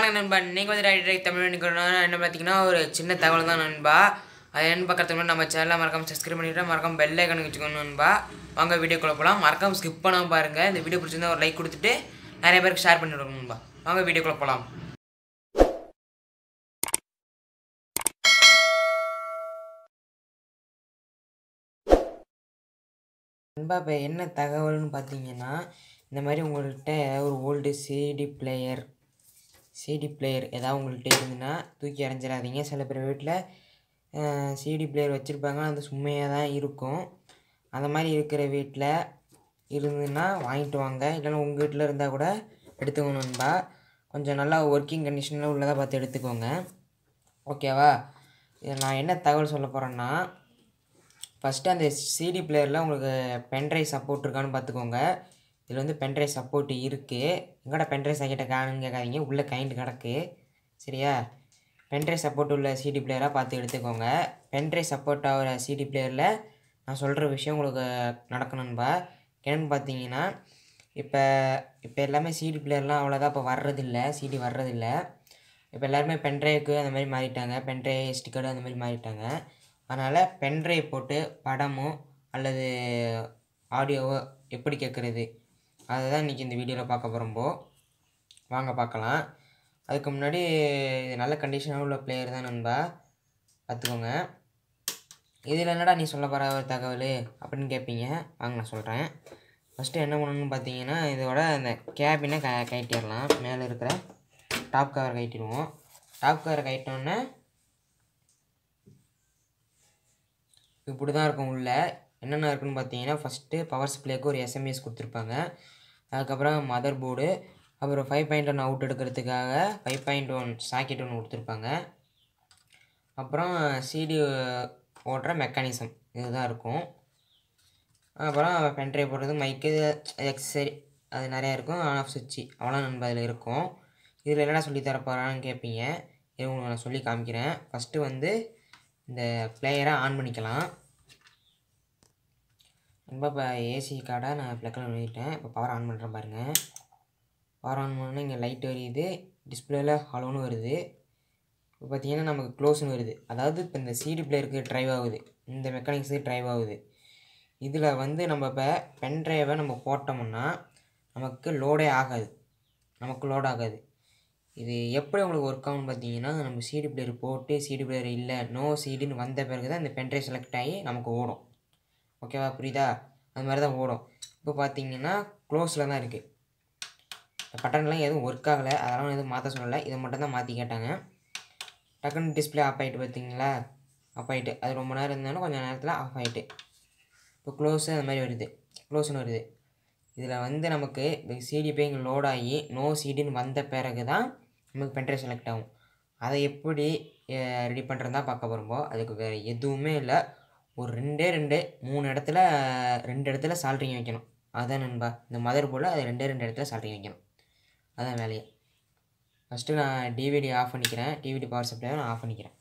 வணக்கம் நண்பா நீங்கள் வந்து ரைட் தமிழ் நிற்கிறோம்னா என்ன பார்த்தீங்கன்னா ஒரு சின்ன தகவல் தான் நண்பா அது என்ன பார்க்கறதுக்கு முன்னாடி நம்ம சேனலை மறக்காம சப்ஸ்கிரைப் பண்ணிட்டு மறக்காம பெல் ஐக்கன் வச்சுக்கணும் நண்பா வாங்க வீடியோக்குள்ள போகலாம் மறக்காம ஸ்கிப் பண்ணாமல் பாருங்கள் இந்த வீடியோ பிடிச்சிருந்தா ஒரு லைக் கொடுத்துட்டு நிறைய பேருக்கு ஷேர் பண்ணி விடுங்க நண்பா வாங்க வீடியோக்குள்ள போகலாம் நண்பா இப்போ என்ன தகவல்னு பார்த்தீங்கன்னா இந்த மாதிரி உங்கள்கிட்ட ஏதாவது ஒரு old CD player CD player ஏதாவது உங்கள்கிட்ட இருந்துன்னா தூக்கி அரைஞ்சிடாதீங்க சில பேர் வீட்டில் சிடி பிளேயர் வச்சுருப்பாங்க அது சும்மையாக தான் இருக்கும் அந்த மாதிரி இருக்கிற வீட்டில் இருந்துன்னா வாங்கிட்டு வாங்க இல்லைன்னா உங்கள் வீட்டில் இருந்தால் கூட எடுத்துக்கணும் நண்பா கொஞ்சம் நல்லா ஒர்க்கிங் கண்டிஷனில் உள்ளதாக பார்த்து எடுத்துக்கோங்க ஓகேவா இதில் நான் என்ன தகவல் சொல்ல போகிறேன்னா ஃபஸ்ட்டு அந்த சிடி பிளேயரில் உங்களுக்கு பென்ட்ரைவ் சப்போர்ட் இருக்கான்னு பார்த்துக்கோங்க இதில் வந்து பென்ட்ரைவ் சப்போர்ட் இருக்குது எங்கடா பென்ட்ரைவ் சாக்கெட்டை காணுன்னு கேட்காதீங்க உள்ளே கைண்டு கிடக்கு சரியா பென்ட்ரைவ் சப்போர்ட் உள்ள சிடி பிளேயராக பார்த்து எடுத்துக்கோங்க பென்ட்ரைவ் சப்போர்ட் ஆகிற சிடி பிளேயரில் நான் சொல்கிற விஷயம் உங்களுக்கு நடக்கணும்பா என்னென்னு பார்த்தீங்கன்னா இப்போ இப்போ எல்லாமே சிடி பிளேயர்லாம் அவ்வளோதான் இப்போ வர்றதில்ல சிடி வர்றதில்ல இப்போ எல்லாருமே பென்ட்ரைவுக்கு அந்த மாதிரி மாறிட்டாங்க பென்ட்ரைவ் எஸ்டி கார்டு அந்த மாதிரி மாறிட்டாங்க அதனால் பென்ட்ரைவ் போட்டு படமோ அல்லது ஆடியோவோ எப்படி கேட்குறது அதை தான் இன்றைக்கி இந்த வீடியோவில் பார்க்க போகிறோம்போ வாங்க பார்க்கலாம் அதுக்கு முன்னாடி இது நல்ல கண்டிஷனாக உள்ள பிளேயர் தான் நண்பா பார்த்துக்கோங்க இதில் என்னடா நீ சொல்ல போகிற ஒரு தகவல் அப்படின்னு கேட்பீங்க வாங்க நான் சொல்கிறேன் ஃபஸ்ட்டு என்ன பண்ணணும்னு பார்த்தீங்கன்னா இதோட அந்த கேபினை க கட்டிடலாம் மேலே இருக்கிற டாப் கவர் கட்டிடுவோம் டாப் கவர் கட்டினோன்னே இப்படி தான் இருக்கும் உள்ள என்னென்ன இருக்குன்னு பார்த்தீங்கன்னா ஃபஸ்ட்டு பவர் சப்ளைக்கு ஒரு எஸ்எம்எஸ் கொடுத்துருப்பாங்க அதுக்கப்புறம் மதர் போர்டு அப்புறம் ஃபைவ் பாயிண்ட் ஒன் அவுட் எடுக்கிறதுக்காக ஃபைவ் பாயிண்ட் ஒன் சாக்கெட் ஒன்று கொடுத்துருப்பாங்க அப்புறம் சிடி ஓட்டுற மெக்கானிசம் இதுதான் இருக்கும் அப்புறம் பென்ட்ரைவ் போடுறது மைக்கு எக்ஸரி அது நிறையா இருக்கும் ஆன் ஆஃப் சுவிட்சு அவ்வளோ நண்பா அதில் இருக்கும் இதில் என்னடா சொல்லி தர போகிறான்னு கேட்பீங்க இது உங்களுக்கு நான் சொல்லி காமிக்கிறேன் ஃபஸ்ட்டு வந்து இந்த பிளேயரை ஆன் பண்ணிக்கலாம் ரொம்ப இப்போ ஏசி கார்டை நான் ப்ளக்கில் எழுதிட்டேன் இப்போ பவர் ஆன் பண்ணுறேன் பாருங்கள் பவர் ஆன் பண்ணோன்னா இங்கே லைட் வருது டிஸ்பிளேயில் ஹலோன்னு வருது இப்போ பார்த்தீங்கன்னா நமக்கு க்ளோஸ்னு வருது அதாவது இப்போ இந்த சிடி பிளேயருக்கு ட்ரைவ் ஆகுது இந்த மெக்கானிக்ஸுக்கு ட்ரைவ் ஆகுது இதில் வந்து நம்ம இப்போ பென் ட்ரைவை நம்ம போட்டோம்னா நமக்கு லோடே ஆகாது நமக்கு லோட் ஆகாது இது எப்படி உங்களுக்கு ஒர்க் ஆகும்னு பார்த்தீங்கன்னா நம்ம சிடி பிளேயர் போட்டு சிடி பிளேயர் இல்லை நோ சிடின்னு வந்த பிறகு தான் இந்த பென்ட்ரைவ் செலக்ட் ஆகி நமக்கு ஓடும் ஓகேவா புரியுதா அது மாதிரி தான் ஓடும் இப்போ பார்த்தீங்கன்னா க்ளோஸில் தான் இருக்குது இந்த பட்டன்லாம் எதுவும் ஒர்க் ஆகலை அதெல்லாம் எதுவும் மாற்ற சொல்லலை இதை மட்டும் தான் மாற்றி கேட்டாங்க டக்குன்னு டிஸ்பிளே ஆஃப் ஆகிட்டு பார்த்தீங்களா ஆஃப் ஆகிட்டு அது ரொம்ப நேரம் இருந்தாலும் கொஞ்சம் நேரத்தில் ஆஃப் ஆகிட்டு இப்போ க்ளோஸு அந்த மாதிரி வருது க்ளோஸ்னு வருது இதில் வந்து நமக்கு சிடி போய் இங்கே லோட் ஆகி நோ சிடின்னு வந்த பிறகு தான் நமக்கு பென்ட்ரைவ் செலக்ட் ஆகும் அதை எப்படி ரெடி பண்ணுறது தான் பார்க்க போகிறோம்போ அதுக்கு வேறு எதுவுமே இல்லை ஒரு ரெண்டே ரெண்டு மூணு இடத்துல ரெண்டு இடத்துல சால்ட்ரிங் வைக்கணும் அதான் நண்பா இந்த மதர் போல் அது ரெண்டே ரெண்டு இடத்துல சால்ட்ரிங் வைக்கணும் அதான் வேலையை ஃபஸ்ட்டு நான் டிவிடி ஆஃப் பண்ணிக்கிறேன் டிவிடி பவர் சப்ளையை நான் ஆஃப் பண்ணிக்கிறேன்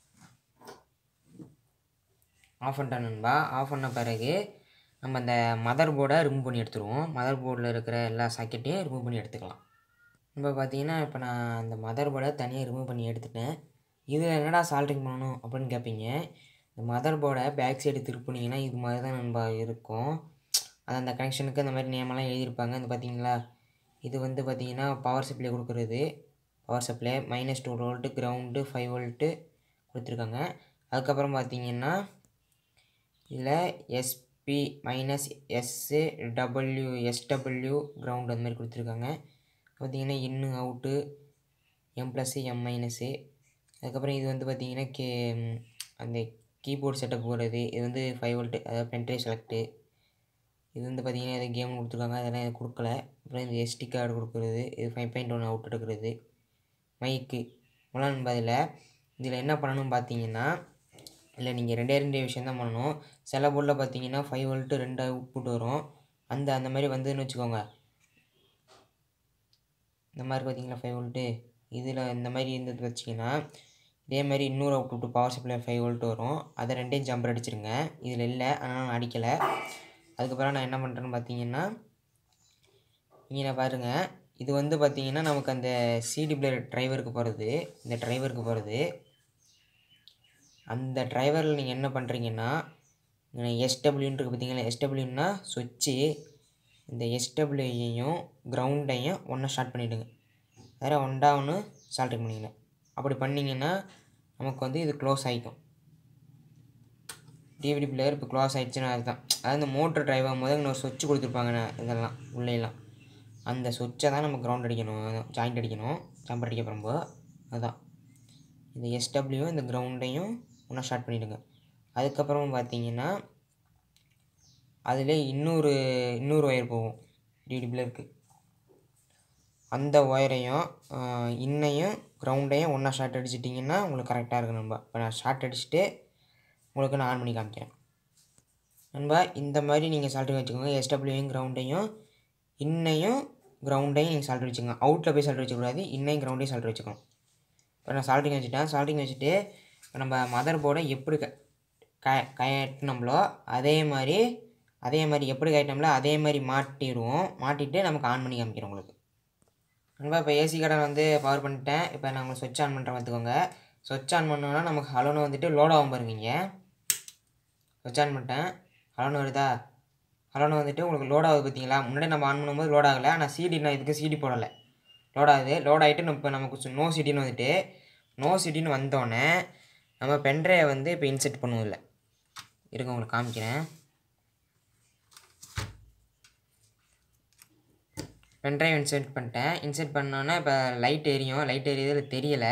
ஆஃப் பண்ணிட்டேன் நண்பா ஆஃப் பண்ண பிறகு நம்ம அந்த மதர் போர்டை ரிமூவ் பண்ணி எடுத்துருவோம் மதர் போர்டில் இருக்கிற எல்லா சாக்கெட்டையும் ரிமூவ் பண்ணி எடுத்துக்கலாம் இப்போ பார்த்தீங்கன்னா இப்போ நான் அந்த மதர் போர்டை தனியாக ரிமூவ் பண்ணி எடுத்துட்டேன் இதில் என்னடா சால்ட்ரிங் பண்ணணும் அப்படின்னு கேட்பீங்க இந்த மதர் போர்டை பேக் சைடு திருப்பினீங்கன்னா இது மாதிரி தான் நண்பா இருக்கும் அது அந்த கனெக்ஷனுக்கு அந்த மாதிரி நேமெல்லாம் எழுதியிருப்பாங்க இந்த பார்த்தீங்களா இது வந்து பார்த்தீங்கன்னா பவர் சப்ளை கொடுக்குறது power supply minus two volt ground five volt கொடுத்துருக்காங்க அதுக்கப்புறம் பார்த்தீங்கன்னா இதில் SP minus S W SW ground அந்த மாதிரி கொடுத்துருக்காங்க பார்த்தீங்கன்னா இன்னு out M plus M minus அதுக்கப்புறம் இது வந்து பார்த்தீங்கன்னா கே அந்த கீபோர்ட் செட்டப் போடுறது இது வந்து ஃபைவ் வோல்ட்டு அதாவது பென்ட்ரைவ் செலக்ட்டு இது வந்து பார்த்தீங்கன்னா எதாவது கேம் கொடுத்துருக்காங்க அதெல்லாம் இது கொடுக்கல அப்புறம் இந்த எஸ்டி கார்டு கொடுக்குறது இது ஃபைவ் பாயிண்ட் ஒன் அவுட் எடுக்கிறது மைக்கு இவ்வளோ பதில் இதில் என்ன பண்ணணும் பார்த்தீங்கன்னா இல்லை நீங்கள் ரெண்டே ரெண்டே விஷயம் தான் பண்ணணும் சில போர்டில் பார்த்தீங்கன்னா ஃபைவ் வோல்ட்டு ரெண்டு அவுட்புட் வரும் அந்த அந்த மாதிரி வந்துன்னு வச்சுக்கோங்க இந்த மாதிரி பார்த்தீங்களா ஃபைவ் வோல்ட்டு இதில் இந்த மாதிரி இருந்தது வச்சிங்கன்னா இதே மாதிரி இன்னொரு output power supply five volt வரும் அதை ரெண்டையும் ஜம்பர் அடிச்சிருங்க இதில் இல்லை ஆனால் நான் அடிக்கலை அதுக்கப்புறம் நான் என்ன பண்ணுறேன்னு பார்த்தீங்கன்னா இங்கே பாருங்கள் இது வந்து பார்த்தீங்கன்னா நமக்கு அந்த சிடி பிளேயர் டிரைவருக்கு போகிறது இந்த டிரைவருக்கு போகிறது அந்த டிரைவரில் நீங்கள் என்ன பண்ணுறீங்கன்னா எஸ்டபிள்யூன்னு இருக்குது பார்த்தீங்களா எஸ்டபிள்யூன்னா சுவிட்சு இந்த எஸ்டபிள்யூயையும் கிரவுண்டையும் ஒன்றா ஸ்டார்ட் பண்ணிவிடுங்க வேறு ஒன்றா ஒன்று சால்ட் பண்ணிக்கங்க அப்படி பண்ணிங்கன்னா நமக்கு வந்து இது க்ளோஸ் ஆகிக்கும் டிவிடி பிளேயர் இப்போ க்ளோஸ் ஆகிடுச்சுன்னா அதுதான் அதாவது இந்த மோட்ரு டிரைவ் ஆகும்போது இன்னொரு சுவிட்ச் கொடுத்துருப்பாங்க இதெல்லாம் உள்ளேலாம் அந்த சுவிட்சை தான் நம்ம கிரவுண்ட் அடிக்கணும் ஜாயிண்ட் அடிக்கணும் ஜம்பர் அடிக்க போகும்போது அதுதான் இந்த எஸ்டபிள்யூ இந்த கிரவுண்டையும் ஒன்றா ஸ்டார்ட் பண்ணிவிடுங்க அதுக்கப்புறம் பார்த்தீங்கன்னா அதில் இன்னொரு இன்னொரு ஒயர் போகும் டிவிடி பிளேயருக்கு அந்த ஒயரையும் இன்னையும் கிரவுண்டையும் ஒன்றா ஷார்ட் அடிச்சிட்டிங்கன்னா உங்களுக்கு கரெக்டாக இருக்கும் நண்பா இப்போ நான் ஷார்ட் அடிச்சுட்டு உங்களுக்கு நான் ஆன் பண்ணி காமிக்கிறேன் நண்பா இந்த மாதிரி நீங்கள் சால்ட்ரி வச்சுக்கோங்க எஸ்டபிள்யூயும் கிரவுண்டையும் இன்னையும் கிரவுண்டையும் நீங்கள் சால்ட்ரி வச்சுக்கோங்க அவுட்டில் போய் சால்ட்ரி வச்சுக்கூடாது இன்னையும் கிரவுண்டையும் சால்ட்ரி வச்சுக்கணும் இப்போ நான் சால்ட்ரிங் வச்சுட்டேன் சால்ட்ரிங் வச்சுட்டு இப்போ நம்ம மதர் போர்டை எப்படி க க கயட்டினோம்லோ அதே மாதிரி அதே மாதிரி எப்படி கயட்டினோம்ல அதே மாதிரி மாட்டிடுவோம் மாட்டிட்டு நமக்கு ஆன் பண்ணி காமிக்கிறோம் உங்களுக்கு நண்பா இப்போ ஏசி கடன் வந்து பவர் பண்ணிட்டேன் இப்போ நான் உங்களுக்கு ஸ்விட்ச் ஆன் பண்ணுறேன் பார்த்துக்கோங்க ஸ்விட்ச் ஆன் பண்ணோன்னா நமக்கு ஹலோன்னு வந்துட்டு லோட் ஆகும் பாருங்க இங்கே ஸ்விட்ச் ஆன் பண்ணிட்டேன் ஹலோன்னு வருதா ஹலோன்னு வந்துட்டு உங்களுக்கு லோட் ஆகுது பார்த்தீங்களா முன்னாடி நம்ம ஆன் பண்ணும்போது லோட் ஆகலை ஆனால் சிடி நான் இதுக்கு சிடி போடலை லோட் ஆகுது லோட் ஆகிட்டு இப்போ நமக்கு நோ சிடின்னு வந்துட்டு நோ சிடின்னு வந்தோடனே நம்ம பென்ட்ரைவை வந்து இப்போ இன்செர்ட் பண்ணுவோம் இல்லை இருங்க உங்களுக்கு காமிக்கிறேன் பென்ட்ரைவ் இன்செர்ட் பண்ணிட்டேன் இன்செர்ட் பண்ணோன்னே இப்போ லைட் எரியும் லைட் எரியுது தெரியலை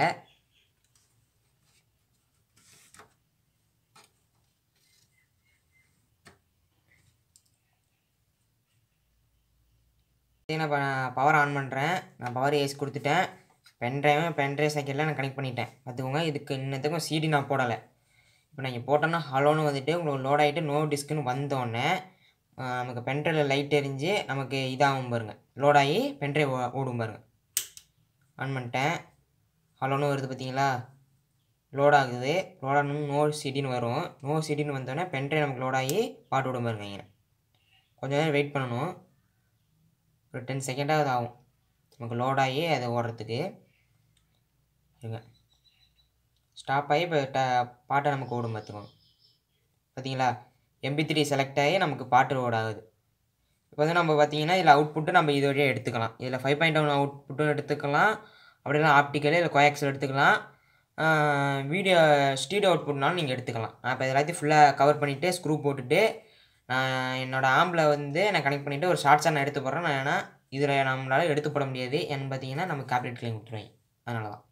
நான் பவர் ஆன் பண்ணுறேன் நான் பவர் ஏசி கொடுத்துட்டேன் பென்ட்ரைவும் பென்ட்ரைவ் சைக்கிளில் நான் கனெக்ட் பண்ணிட்டேன் பார்த்துக்கோங்க இதுக்கு இன்னத்துக்கும் சிடி நான் போடலை இப்போ நீங்கள் போட்டோன்னா ஹலோன்னு வந்துட்டு உங்களுக்கு லோட் ஆகிட்டு நோ டிஸ்க்குன்னு வந்தோடனே நமக்கு பென்ட்ரைவில் லைட் எரிஞ்சு நமக்கு இதாகும் பாருங்கள் லோட் ஆகி பென்ட்ரைவ் ஓடும் பாருங்கள் ஆன் பண்ணிட்டேன் ஹலோன்னு வருது பார்த்தீங்களா லோட் ஆகுது லோட் ஆகணும் நோ சிடின்னு வரும் நோ சிடின்னு வந்தோடனே பென்ட்ரைவ் நமக்கு லோட் ஆகி பாட்டு விடும் பாருங்க இங்கே கொஞ்சம் நேரம் வெயிட் பண்ணணும் ஒரு டென் செகண்டாவது ஆகும் நமக்கு லோட் ஆகி அதை ஓடுறதுக்கு இருங்க ஸ்டாப் ஆகி இப்போ ட பாட்டை நமக்கு ஓடும் பார்த்துக்கோங்க பார்த்தீங்களா எம்பி த்ரீ செலக்ட் ஆகி நமக்கு பாட்டு லோட் ஆகுது இப்போ வந்து நம்ம பார்த்தீங்கன்னா இதில் அவுட்புட்டு நம்ம இது வழியாக எடுத்துக்கலாம் இதில் ஃபைவ் பாயிண்ட் ஒன் அவுட்புட்டும் எடுத்துக்கலாம் அப்படிலாம் ஆப்டிக்கலு இல்லை கோயாக்ஸில் எடுத்துக்கலாம் வீடியோ ஸ்டீடியோ அவுட்புட்னாலும் நீங்கள் எடுத்துக்கலாம் நான் இப்போ எல்லாத்தையும் ஃபுல்லாக கவர் பண்ணிவிட்டு ஸ்க்ரூ போட்டுட்டு நான் என்னோடய ஆம்பில் வந்து நான் கனெக்ட் பண்ணிவிட்டு ஒரு ஷார்ட்ஸாக நான் எடுத்து போடுறேன் நான் ஏன்னா இதில் நம்மளால் எடுத்து போட முடியாது ஏன்னு பார்த்தீங்கன்னா நமக்கு காப்பரேட் கிளைம் விட்டுருவேன் அதனால தான்